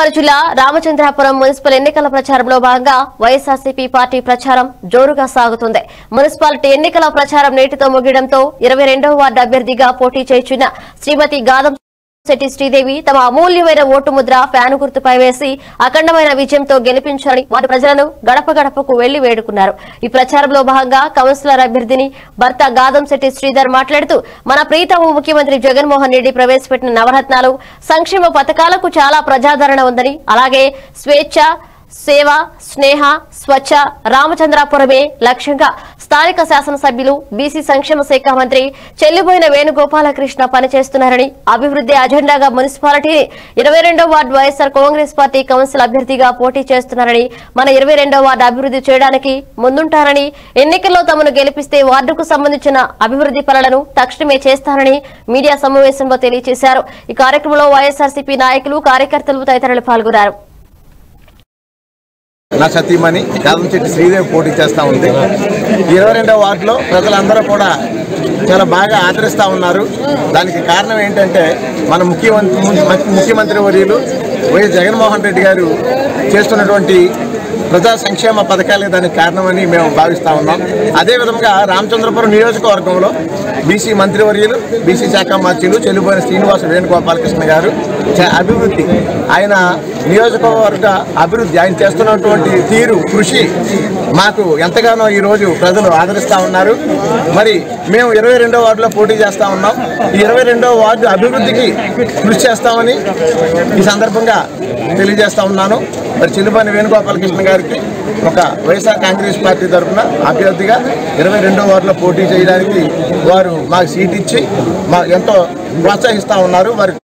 కృష్ణా జిల్లా రామచంద్రాపురం మున్సిపల్ ఎన్నికల ప్రచారంలో భాగంగా వైఎస్ఆర్సీపీ పార్టీ ప్రచారం జోరుగా సాగుతుంది మున్సిపాలిటీ ఎన్నికల ప్రచారం నేటితో ముగియడంతో ఇరవై రెండవ వార్డు అభ్యర్థిగా పోటీ చేస్తున్న శ్రీమతి గాదం శెట్టి శ్రీదేవి తమ అమూల్యమైన ఓటు ముద్ర ఫ్యాను గుర్తుపై వేసి అఖండమైన విజయంతో గెలిపించాలని వారి ప్రజలను గడప గడపకు వెళ్లి వేడుకున్నారు ఈ ప్రచారంలో భాగంగా కౌన్సిలర్ అభ్యర్థిని భర్త గాదం శెట్టి శ్రీధర్ మాట్లాడుతూ మన ప్రీతమ ముఖ్యమంత్రి జగన్మోహన్ రెడ్డి ప్రవేశపెట్టిన నవరత్నాలు సంక్షేమ పథకాలకు చాలా ప్రజాదరణ ఉందని అలాగే స్వేచ్ఛ సేవ స్నేహ స్వచ్ఛ రామచంద్రాపురమే లక్ష్యంగా స్థానిక శాసనసభ్యులు బీసీ సంక్షేమ శాఖ మంత్రి చెల్లిపోయిన వేణుగోపాలకృష్ణ పనిచేస్తున్నారని అభివృద్ధి అజెండాగా మున్సిపాలిటీని ఇరవై రెండో వార్డు వైఎస్ఆర్ కాంగ్రెస్ పార్టీ కౌన్సిల్ అభ్యర్థిగా పోటీ చేస్తున్నారని మన ఇరవై రెండో వార్డు అభివృద్ధి చేయడానికి ముందుంటారని ఎన్నికల్లో తమను గెలిపిస్తే వార్డుకు సంబంధించిన అభివృద్ధి పనులను తక్షణమే చేస్తారని మీడియా సమావేశంలో తెలియజేశారు ఈ కార్యక్రమంలో వైఎస్ఆర్సీపీ నాయకులు కార్యకర్తలు తదితరులు పాల్గొన్నారు నా సతీమణి చెట్టి శ్రీదేవి పోటీ చేస్తూ ఉంది ఇరవై రెండవ వార్డులో ప్రజలందరూ కూడా చాలా బాగా ఆదరిస్తూ ఉన్నారు దానికి కారణం ఏంటంటే మన ముఖ్యమంత్రి ముఖ్యమంత్రి వర్యులు వైఎస్ జగన్మోహన్ రెడ్డి గారు చేస్తున్నటువంటి ప్రజా సంక్షేమ పథకాలే దానికి కారణమని మేము భావిస్తూ ఉన్నాం అదేవిధంగా రామచంద్రపురం నియోజకవర్గంలో బీసీ మంత్రివర్యులు బీసీ శాఖ మంత్రులు చెల్లిపోయిన శ్రీనివాస వేణుగోపాలకృష్ణ గారు చ- అభివృద్ధి ఆయన నియోజకవర్గ అభివృద్ధి ఆయన చేస్తున్నటువంటి తీరు కృషి మాకు ఎంతగానో ఈరోజు ప్రజలు ఆదరిస్తూ ఉన్నారు మరి మేము ఇరవై రెండో వార్డులో పోటీ చేస్తూ ఉన్నాం ఈ ఇరవై రెండో వార్డు అభివృద్ధికి కృషి చేస్తామని ఈ సందర్భంగా తెలియజేస్తా ఉన్నాను మరి చిల్లుపల్లి వేణుగోపాలకృష్ణ గారికి ఒక వైఎస్ఆర్ కాంగ్రెస్ పార్టీ తరఫున అభ్యర్థిగా ఇరవై రెండో వార్డులో పోటీ చేయడానికి వారు మాకు సీట్ ఇచ్చి మా ఎంతో ప్రోత్సహిస్తూ ఉన్నారు వారి